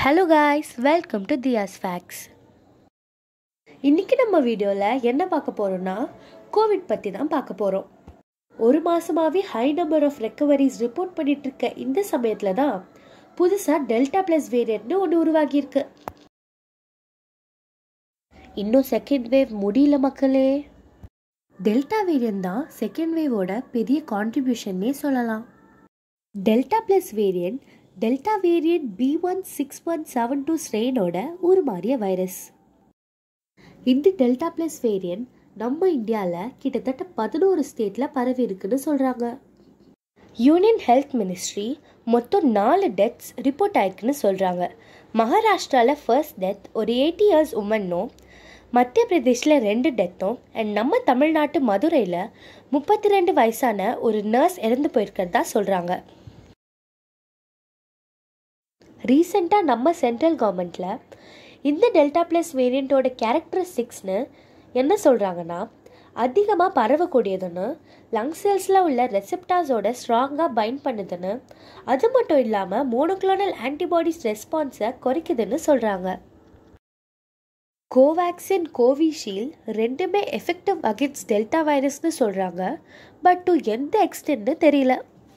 hello guys welcome to Diya's facts இன்றைக்கி நம்ம வீடியோவில் என்ன பார்க்க போகிறோம்னா கோவிட் பற்றி தான் பார்க்க போகிறோம் ஒரு மாதமாகவே high number of recoveries report பண்ணிட்டு இருக்க இந்த சமயத்தில் தான் புதுசாக டெல்டா ப்ளஸ் வேரியன்ட்னு ஒன்று உருவாகியிருக்கு இன்னும் செகண்ட் வேவ் முடியல மக்களே டெல்டா வேரியன்ட் தான் செகண்ட் வேவோட பெரிய கான்ட்ரிபியூஷன்னே சொல்லலாம் delta plus variant delta variant B one six one seven two ஸ்ட்ரெயினோட உருமாறிய வைரஸ் இந்த டெல்டா ப்ளஸ் வேரியன்ட் நம்ம இந்தியாவில் கிட்டத்தட்ட பதினோரு ஸ்டேட்டில் பரவி இருக்குன்னு சொல்கிறாங்க யூனியன் ஹெல்த் மினிஸ்ட்ரி மொத்தம் நாலு டெத்ஸ் ரிப்போர்ட் ஆயிருக்குன்னு சொல்கிறாங்க மகாராஷ்டிராவில் ஃபர்ஸ்ட் டெத் ஒரு எயிட்டி இயர்ஸ் உமன்னும் மத்திய பிரதேஷில் ரெண்டு டெத்தும் அண்ட் நம்ம தமிழ்நாட்டு மதுரையில் முப்பத்தி ரெண்டு வயசான ஒரு நர்ஸ் இறந்து போயிருக்கிறதா சொல்கிறாங்க ரீசெண்டாக நம்ம சென்ட்ரல் கவர்மெண்ட்டில் இந்த டெல்டா ப்ளஸ் வேரியண்ட்டோட கேரக்டரிஸ்டிக்ஸ்னு என்ன சொல்கிறாங்கன்னா அதிகமாக பரவக்கூடியதுன்னு லங் செல்ஸில் உள்ள ரெசெப்டாஸோட ஸ்ட்ராங்காக பைண்ட் பண்ணுதுன்னு அது மட்டும் இல்லாமல் மோனோக்ளோனல் ஆன்டிபாடிஸ் ரெஸ்பான்ஸை குறைக்குதுன்னு சொல்கிறாங்க கோவேக்சின் கோவிஷீல்ட் ரெண்டுமே எஃபெக்டிவ் அகேன்ஸ்ட் டெல்டா வைரஸ்னு சொல்கிறாங்க பட் டு எந்த எக்ஸ்டென்ட்னு தெரியல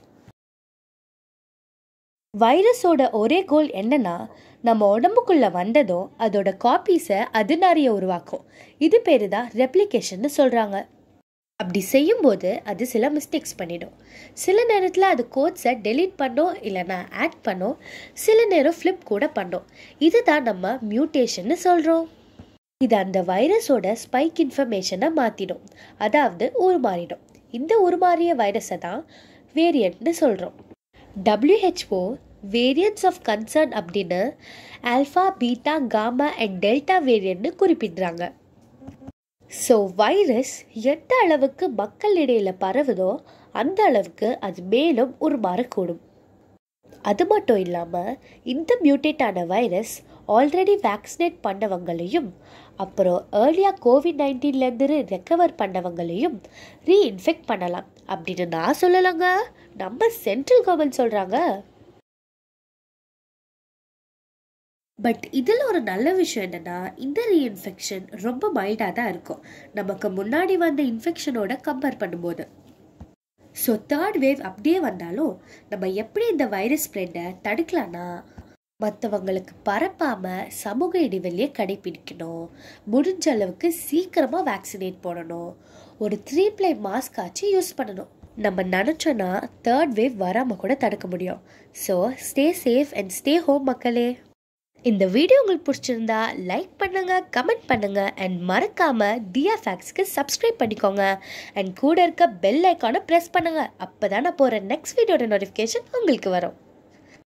வைரஸோட ஒரே கோல் என்னன்னா நம்ம உடம்புக்குள்ளே வந்ததும் அதோட காப்பீஸை அது நிறைய உருவாக்கும் இது பேர் தான் ரெப்ளிகேஷன்னு சொல்கிறாங்க அப்படி செய்யும்போது அது சில மிஸ்டேக்ஸ் பண்ணிடும் சில நேரத்தில் அது கோட்ஸை டெலீட் பண்ணோம் இல்லைனா ஆட் பண்ணோம் சில நேரம் ஃப்ளிப் கூட பண்ணோம் இதுதான் நம்ம மியூட்டேஷன்னு சொல்கிறோம் இது அந்த வைரஸோட ஸ்பைக் இன்ஃபர்மேஷனை மாற்றிடும் அதாவது உருமாறிடும் இந்த உருமாறிய வைரஸை தான் வேரியண்ட்னு சொல்கிறோம் டபிள்யூஹெச்ஓ வேரியன்ட்ஸ் ஆஃப் கன்சர்ன் அப்படின்னு alpha beta gamma and delta வேரியண்ட்னு குறிப்பிடுறாங்க ஸோ வைரஸ் எந்த அளவுக்கு மக்கள் இடையில் பரவுதோ அந்த அளவுக்கு அது மேலும் உருமாறக்கூடும் அது மட்டும் இல்லாமல் இந்த மியூட்டேட் ஆன வைரஸ் ஆல்ரெடி வேக்சினேட் பண்ணவங்களையும் அப்புறம் ஏர்லியாக கோவிட் நைன்டீன்லேருந்து ரெக்கவர் பண்ணவங்களையும் ரீஇன்ஃபெக்ட் பண்ணலாம் அப்படின்னு நான் சொல்லலைங்க நம்ம சென்ட்ரல் கவர்மெண்ட் சொல்கிறாங்க பட் இதில் ஒரு நல்ல விஷயம் என்னென்னா இந்த ரீஇன்ஃபெக்ஷன் ரொம்ப மைல்டாக தான் இருக்கும் நமக்கு முன்னாடி வந்த இன்ஃபெக்ஷனோட கம்பேர் பண்ணும்போது ஸோ தேர்ட் வேவ் அப்படியே வந்தாலும் நம்ம எப்படி இந்த வைரஸ் ஸ்ப்ரெட்டை தடுக்கலான்னா மற்றவங்களுக்கு பரப்பாமல் சமூக இடைவெளியை கடைபிடிக்கணும் முடிஞ்ச அளவுக்கு சீக்கிரமாக வேக்சினேட் போடணும் ஒரு த்ரீ ப்ளை மாஸ்க் ஆச்சு யூஸ் பண்ணணும் நம்ம நினச்சோன்னா தேர்ட் வேவ் வராமல் கூட தடுக்க முடியும் so stay safe and stay home மக்களே இந்த வீடியோ உங்களுக்கு பிடிச்சிருந்தா லைக் பண்ணுங்க கமெண்ட் பண்ணுங்க அண்ட் மறக்காம தியா ஃபேக்ஸ்க்கு சப்ஸ்கிரைப் பண்ணிக்கோங்க அண்ட் கூட இருக்க பெல் ஐக்கானை ப்ரெஸ் பண்ணுங்க அப்போ தான் நான் போகிற நெக்ஸ்ட் வீடியோட நோட்டிஃபிகேஷன் உங்களுக்கு வரும்